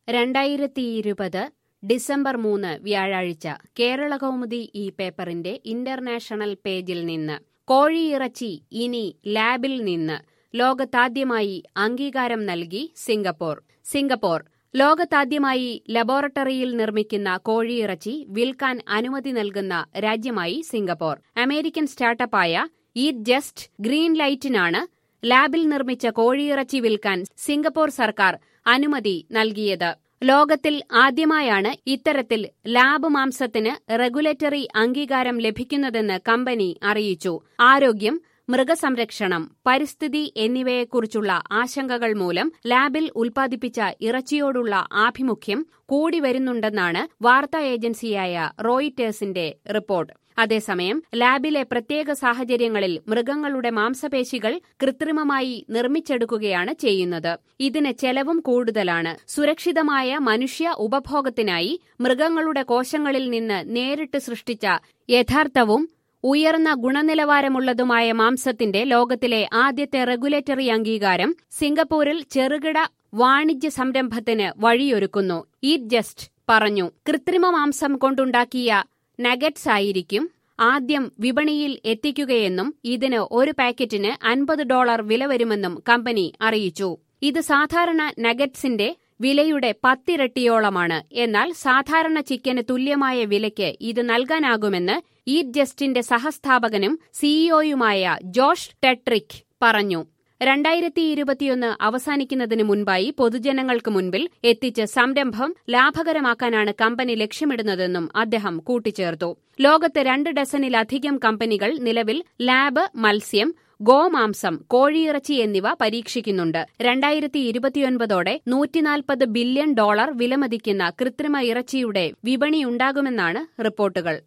രണ്ടായിരത്തിയിരുപത് ഡിസംബർ മൂന്ന് വ്യാഴാഴ്ച കേരളകൗമുദി ഈ പേപ്പറിന്റെ ഇന്റർനാഷണൽ പേജിൽ നിന്ന് കോഴിയിറച്ചി ഇനി ലാബിൽ നിന്ന് ലോകത്താദ്യമായി അംഗീകാരം നൽകി സിംഗപ്പൂർ സിംഗപ്പൂർ ലോകത്താദ്യമായി ലബോറട്ടറിയിൽ നിർമ്മിക്കുന്ന കോഴിയിറച്ചി വിൽക്കാൻ അനുമതി നൽകുന്ന രാജ്യമായി സിംഗപ്പൂർ അമേരിക്കൻ സ്റ്റാർട്ടപ്പായ ഈറ്റ് ജസ്റ്റ് ഗ്രീൻ ലൈറ്റിനാണ് ലാബിൽ നിർമ്മിച്ച കോഴിയിറച്ചി വിൽക്കാൻ സിംഗപ്പൂർ സർക്കാർ അനുമതി നൽകിയത് ലോകത്തിൽ ആദ്യമായാണ് ഇത്തരത്തിൽ ലാബ് മാംസത്തിന് റെഗുലേറ്ററി അംഗീകാരം ലഭിക്കുന്നതെന്ന് കമ്പനി അറിയിച്ചു ആരോഗ്യം മൃഗസംരക്ഷണം പരിസ്ഥിതി എന്നിവയെക്കുറിച്ചുള്ള ആശങ്കകൾ മൂലം ലാബിൽ ഉൽപ്പാദിപ്പിച്ച ഇറച്ചിയോടുള്ള ആഭിമുഖ്യം കൂടി വരുന്നുണ്ടെന്നാണ് വാർത്താ ഏജൻസിയായ റോയിറ്റേഴ്സിന്റെ റിപ്പോർട്ട് അതേസമയം ലാബിലെ പ്രത്യേക സാഹചര്യങ്ങളിൽ മൃഗങ്ങളുടെ മാംസപേശികൾ കൃത്രിമമായി നിർമ്മിച്ചെടുക്കുകയാണ് ചെയ്യുന്നത് ഇതിന് ചെലവും കൂടുതലാണ് സുരക്ഷിതമായ മനുഷ്യ ഉപഭോഗത്തിനായി മൃഗങ്ങളുടെ കോശങ്ങളിൽ നിന്ന് നേരിട്ട് സൃഷ്ടിച്ച യഥാർത്ഥവും ഉയർന്ന ഗുണനിലവാരമുള്ളതുമായ മാംസത്തിന്റെ ലോകത്തിലെ ആദ്യത്തെ റെഗുലേറ്ററി അംഗീകാരം സിംഗപ്പൂരിൽ ചെറുകിട വാണിജ്യ സംരംഭത്തിന് വഴിയൊരുക്കുന്നു ഈറ്റ് ജസ്റ്റ് പറഞ്ഞു കൃത്രിമ മാംസം കൊണ്ടുണ്ടാക്കിയ നഗറ്റ്സ് ആയിരിക്കും ആദ്യം വിപണിയിൽ എത്തിക്കുകയെന്നും ഇതിന് ഒരു പാക്കറ്റിന് അൻപത് ഡോളർ വില വരുമെന്നും കമ്പനി അറിയിച്ചു ഇത് സാധാരണ നഗറ്റ്സിന്റെ വിലയുടെ പത്തിരട്ടിയോളമാണ് എന്നാൽ സാധാരണ ചിക്കന് തുല്യമായ വിലയ്ക്ക് ഇത് നൽകാനാകുമെന്ന് ഈറ്റ് ജസ്റ്റിന്റെ സഹസ്ഥാപകനും സിഇഒയുമായ ജോഷ് ടെട്രിക് പറഞ്ഞു രണ്ടായിരത്തി ഇരുപത്തിയൊന്ന് അവസാനിക്കുന്നതിന് മുൻപായി പൊതുജനങ്ങൾക്ക് മുൻപിൽ എത്തിച്ച് സംരംഭം ലാഭകരമാക്കാനാണ് കമ്പനി ലക്ഷ്യമിടുന്നതെന്നും അദ്ദേഹം കൂട്ടിച്ചേർത്തു ലോകത്ത് രണ്ട് ഡസനിലധികം കമ്പനികൾ നിലവിൽ ലാബ് മത്സ്യം ഗോമാംസം കോഴിയിറച്ചി എന്നിവ പരീക്ഷിക്കുന്നുണ്ട് രണ്ടായിരത്തി ഇരുപത്തിയൊൻപതോടെ നൂറ്റിനാൽപ്പത് ബില്യൺ ഡോളർ വിലമതിക്കുന്ന കൃത്രിമ ഇറച്ചിയുടെ വിപണിയുണ്ടാകുമെന്നാണ് റിപ്പോർട്ടുകൾ